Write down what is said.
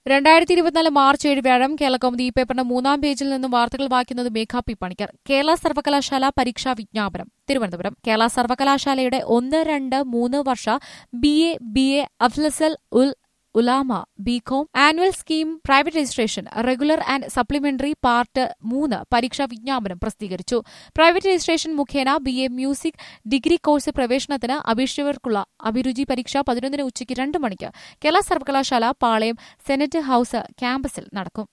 രണ്ടായിരത്തി ഇരുപത്തിനാല് മാർച്ച് ഏഴ് വ്യാഴം കേരളകൗമുദി ഈ പേപ്പറിന്റെ മൂന്നാം പേജിൽ നിന്നും വാർത്തകൾ വായിക്കുന്നത് മേഘ പി പണിക്കർ കേരള സർവകലാശാല പരീക്ഷാ വിജ്ഞാപനം തിരുവനന്തപുരം കേരള സർവകലാശാലയുടെ ഒന്ന് രണ്ട് മൂന്ന് വർഷ ബി എ ബി എ അഫ്ലസൽ ഉൽ ഉലാമ B Com annual scheme private registration regular and supplementary part മൂന്ന് പരീക്ഷാ വിജ്ഞാപനം പ്രസിദ്ധീകരിച്ചു പ്രൈവറ്റ് രജിസ്ട്രേഷൻ മുഖേന B A music degree course പ്രവേശനത്തിന് അപേക്ഷിച്ചവർക്കുള്ള അഭിരുചി പരീക്ഷ പതിനൊന്നിന് ഉച്ചയ്ക്ക് രണ്ട് മണിക്ക് കേരള സർവകലാശാല പാളയം സെനറ്റ് ഹൌസ് ക്യാമ്പസിൽ നടക്കും